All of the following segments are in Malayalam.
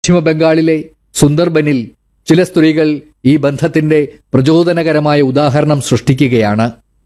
പശ്ചിമ ബംഗാളിലെ സുന്ദർബനിൽ ചില സ്ത്രീകൾ ഈ ബന്ധത്തിന്റെ പ്രചോദനകരമായ ഉദാഹരണം സൃഷ്ടിക്കുകയാണ്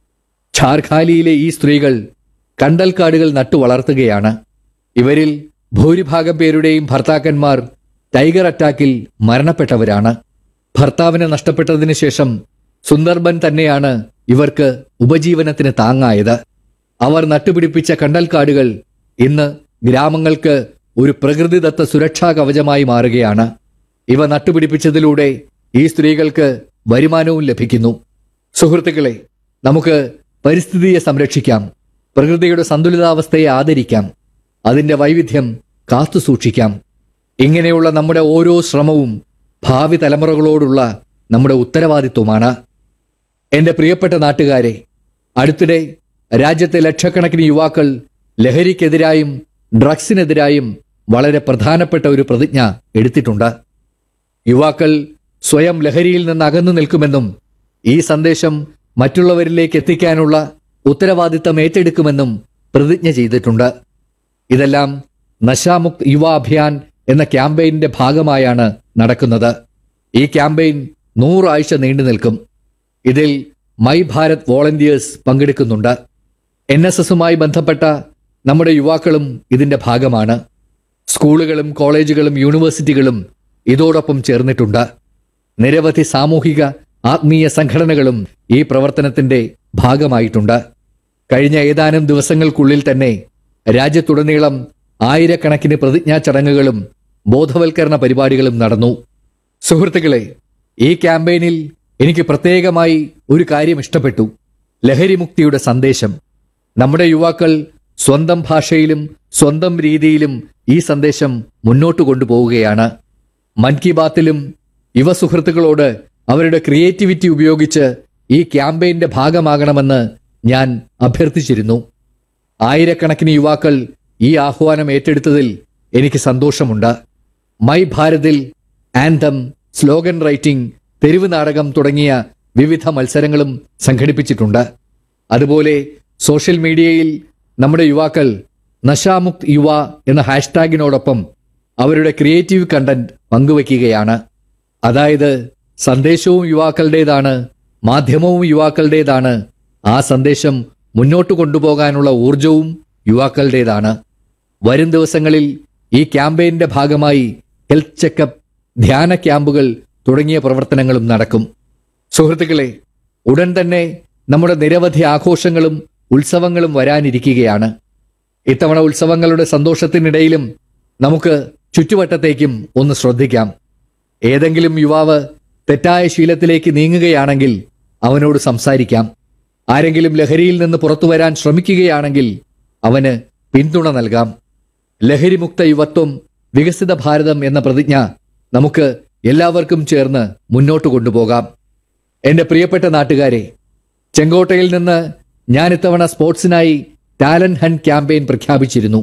ഝാർഖാലിയിലെ ഈ സ്ത്രീകൾ കണ്ടൽക്കാടുകൾ നട്ടു വളർത്തുകയാണ് ഇവരിൽ ഭൂരിഭാഗം പേരുടെയും ഭർത്താക്കന്മാർ ടൈഗർ അറ്റാക്കിൽ മരണപ്പെട്ടവരാണ് ഭർത്താവിനെ നഷ്ടപ്പെട്ടതിന് ശേഷം സുന്ദർബൻ തന്നെയാണ് ഇവർക്ക് ഉപജീവനത്തിന് താങ്ങായത് അവർ നട്ടുപിടിപ്പിച്ച കണ്ടൽക്കാടുകൾ ഇന്ന് ഗ്രാമങ്ങൾക്ക് ഒരു പ്രകൃതിദത്ത സുരക്ഷാ കവചമായി മാറുകയാണ് ഇവ നട്ടുപിടിപ്പിച്ചതിലൂടെ ഈ സ്ത്രീകൾക്ക് വരുമാനവും ലഭിക്കുന്നു സുഹൃത്തുക്കളെ നമുക്ക് പരിസ്ഥിതിയെ സംരക്ഷിക്കാം പ്രകൃതിയുടെ സന്തുലിതാവസ്ഥയെ ആദരിക്കാം അതിന്റെ വൈവിധ്യം കാത്തു സൂക്ഷിക്കാം ഇങ്ങനെയുള്ള നമ്മുടെ ഓരോ ശ്രമവും ഭാവി തലമുറകളോടുള്ള നമ്മുടെ ഉത്തരവാദിത്വമാണ് എന്റെ പ്രിയപ്പെട്ട നാട്ടുകാരെ അടുത്തിടെ രാജ്യത്തെ ലക്ഷക്കണക്കിന് യുവാക്കൾ ലഹരിക്കെതിരായും ഡ്രഗ്സിനെതിരായും വളരെ പ്രധാനപ്പെട്ട ഒരു പ്രതിജ്ഞ എടുത്തിട്ടുണ്ട് യുവാക്കൾ സ്വയം ലഹരിയിൽ നിന്ന് അകന്നു നിൽക്കുമെന്നും ഈ സന്ദേശം മറ്റുള്ളവരിലേക്ക് എത്തിക്കാനുള്ള ഉത്തരവാദിത്തം ഏറ്റെടുക്കുമെന്നും പ്രതിജ്ഞ ചെയ്തിട്ടുണ്ട് ഇതെല്ലാം നശാമുക്ത് യുവ അഭിയാൻ എന്ന ക്യാമ്പയിന്റെ ഭാഗമായാണ് നടക്കുന്നത് ഈ ക്യാമ്പയിൻ നൂറാഴ്ച നീണ്ടു നിൽക്കും ഇതിൽ മൈ ഭാരത് വോളണ്ടിയേഴ്സ് പങ്കെടുക്കുന്നുണ്ട് എൻ എസ് എസുമായി ബന്ധപ്പെട്ട നമ്മുടെ യുവാക്കളും ഇതിന്റെ ഭാഗമാണ് സ്കൂളുകളും കോളേജുകളും യൂണിവേഴ്സിറ്റികളും ഇതോടൊപ്പം ചേർന്നിട്ടുണ്ട് നിരവധി സാമൂഹിക ആത്മീയ സംഘടനകളും ഈ പ്രവർത്തനത്തിന്റെ ഭാഗമായിട്ടുണ്ട് കഴിഞ്ഞ ഏതാനും ദിവസങ്ങൾക്കുള്ളിൽ തന്നെ രാജ്യത്തുടനീളം ആയിരക്കണക്കിന് പ്രതിജ്ഞാ ചടങ്ങുകളും ബോധവൽക്കരണ പരിപാടികളും നടന്നു സുഹൃത്തുക്കളെ ഈ ക്യാമ്പയിനിൽ എനിക്ക് പ്രത്യേകമായി ഒരു കാര്യം ഇഷ്ടപ്പെട്ടു ലഹരിമുക്തിയുടെ സന്ദേശം നമ്മുടെ യുവാക്കൾ സ്വന്തം ഭാഷയിലും സ്വന്തം രീതിയിലും ഈ സന്ദേശം മുന്നോട്ട് കൊണ്ടുപോവുകയാണ് മൻ കി ബാത്തിലും യുവ സുഹൃത്തുക്കളോട് അവരുടെ ക്രിയേറ്റിവിറ്റി ഉപയോഗിച്ച് ഈ ക്യാമ്പയിന്റെ ഭാഗമാകണമെന്ന് ഞാൻ അഭ്യർത്ഥിച്ചിരുന്നു ആയിരക്കണക്കിന് യുവാക്കൾ ഈ ആഹ്വാനം ഏറ്റെടുത്തതിൽ എനിക്ക് സന്തോഷമുണ്ട് മൈ ഭാരതിൽ ആൻതം സ്ലോഗൻ റൈറ്റിംഗ് തെരുവ് നാടകം തുടങ്ങിയ വിവിധ മത്സരങ്ങളും സംഘടിപ്പിച്ചിട്ടുണ്ട് അതുപോലെ സോഷ്യൽ മീഡിയയിൽ നമ്മുടെ യുവാക്കൾ നശാമുക്ത് യുവ എന്ന ഹാഷ്ടാഗിനോടൊപ്പം അവരുടെ ക്രിയേറ്റീവ് കണ്ടന്റ് പങ്കുവയ്ക്കുകയാണ് അതായത് സന്ദേശവും യുവാക്കളുടേതാണ് മാധ്യമവും യുവാക്കളുടേതാണ് ആ സന്ദേശം മുന്നോട്ട് കൊണ്ടുപോകാനുള്ള ഊർജവും യുവാക്കളുടേതാണ് വരും ദിവസങ്ങളിൽ ഈ ക്യാമ്പയിന്റെ ഭാഗമായി ഹെൽത്ത് ചെക്കപ്പ് ധ്യാന ക്യാമ്പുകൾ തുടങ്ങിയ പ്രവർത്തനങ്ങളും നടക്കും സുഹൃത്തുക്കളെ ഉടൻ തന്നെ നമ്മുടെ നിരവധി ആഘോഷങ്ങളും ഉത്സവങ്ങളും വരാനിരിക്കുകയാണ് ഇത്തവണ ഉത്സവങ്ങളുടെ സന്തോഷത്തിനിടയിലും നമുക്ക് ചുറ്റുവട്ടത്തേക്കും ഒന്ന് ശ്രദ്ധിക്കാം ഏതെങ്കിലും യുവാവ് തെറ്റായ ശീലത്തിലേക്ക് നീങ്ങുകയാണെങ്കിൽ അവനോട് സംസാരിക്കാം ആരെങ്കിലും ലഹരിയിൽ നിന്ന് പുറത്തു വരാൻ ശ്രമിക്കുകയാണെങ്കിൽ അവന് പിന്തുണ നൽകാം ലഹരിമുക്ത യുവത്വം വികസിത ഭാരതം എന്ന പ്രതിജ്ഞ നമുക്ക് എല്ലാവർക്കും ചേർന്ന് മുന്നോട്ട് കൊണ്ടുപോകാം എന്റെ പ്രിയപ്പെട്ട നാട്ടുകാരെ ചെങ്കോട്ടയിൽ നിന്ന് ഞാൻ ഇത്തവണ സ്പോർട്സിനായി ടാലന്റ് ഹണ്ട് ക്യാമ്പയിൻ പ്രഖ്യാപിച്ചിരുന്നു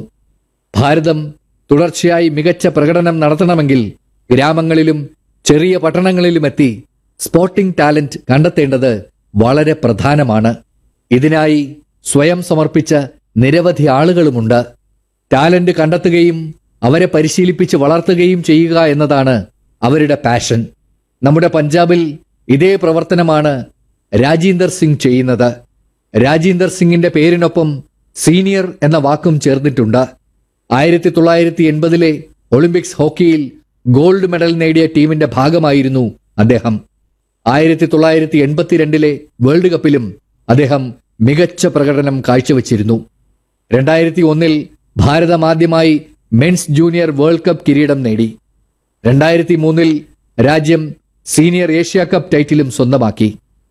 ഭാരതം തുടർച്ചയായി മികച്ച പ്രകടനം നടത്തണമെങ്കിൽ ഗ്രാമങ്ങളിലും ചെറിയ പട്ടണങ്ങളിലുമെത്തി സ്പോർട്ടിംഗ് ടാലന്റ് കണ്ടെത്തേണ്ടത് വളരെ പ്രധാനമാണ് ഇതിനായി സ്വയം സമർപ്പിച്ച നിരവധി ആളുകളുമുണ്ട് ടാലന്റ് കണ്ടെത്തുകയും അവരെ പരിശീലിപ്പിച്ച് വളർത്തുകയും ചെയ്യുക എന്നതാണ് അവരുടെ പാഷൻ നമ്മുടെ പഞ്ചാബിൽ ഇതേ പ്രവർത്തനമാണ് രാജീന്ദർ സിംഗ് ചെയ്യുന്നത് രാജീന്ദർ സിംഗിന്റെ പേരിനൊപ്പം സീനിയർ എന്ന വാക്കും ചേർന്നിട്ടുണ്ട് ആയിരത്തി തൊള്ളായിരത്തി എൺപതിലെ ഒളിമ്പിക്സ് ഹോക്കിയിൽ ഗോൾഡ് മെഡൽ നേടിയ ടീമിന്റെ ഭാഗമായിരുന്നു അദ്ദേഹം ആയിരത്തി തൊള്ളായിരത്തി എൺപത്തിരണ്ടിലെ വേൾഡ് കപ്പിലും അദ്ദേഹം മികച്ച പ്രകടനം കാഴ്ചവെച്ചിരുന്നു രണ്ടായിരത്തി ഒന്നിൽ ഭാരതം ആദ്യമായി മെൻസ് ജൂനിയർ വേൾഡ് കപ്പ് കിരീടം നേടി രണ്ടായിരത്തി മൂന്നിൽ രാജ്യം സീനിയർ ഏഷ്യ കപ്പ് ടൈറ്റിലും സ്വന്തമാക്കി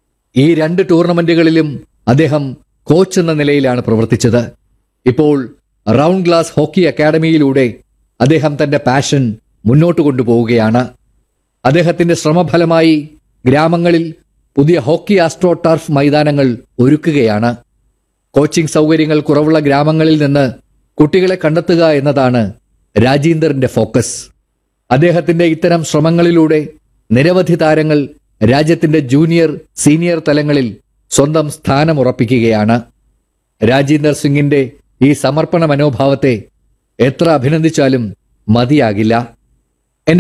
ഈ രണ്ട് ടൂർണമെന്റുകളിലും അദ്ദേഹം കോച്ച് എന്ന നിലയിലാണ് പ്രവർത്തിച്ചത് ഇപ്പോൾ റൗണ്ട് ഗ്ലാസ് ഹോക്കി അക്കാദമിയിലൂടെ അദ്ദേഹം തന്റെ പാഷൻ മുന്നോട്ട് കൊണ്ടുപോവുകയാണ് അദ്ദേഹത്തിന്റെ ശ്രമഫലമായി ഗ്രാമങ്ങളിൽ പുതിയ ഹോക്കി ആസ്ട്രോ ടർഫ് മൈതാനങ്ങൾ ഒരുക്കുകയാണ് കോച്ചിംഗ് സൗകര്യങ്ങൾ കുറവുള്ള ഗ്രാമങ്ങളിൽ നിന്ന് കുട്ടികളെ കണ്ടെത്തുക എന്നതാണ് രാജീന്ദറിന്റെ ഫോക്കസ് അദ്ദേഹത്തിന്റെ ഇത്തരം ശ്രമങ്ങളിലൂടെ നിരവധി താരങ്ങൾ രാജ്യത്തിന്റെ ജൂനിയർ സീനിയർ തലങ്ങളിൽ സ്വന്തം സ്ഥാനം ഉറപ്പിക്കുകയാണ് രാജീന്ദർ സിംഗിന്റെ ഈ സമർപ്പണ മനോഭാവത്തെ എത്ര അഭിനന്ദിച്ചാലും മതിയാകില്ല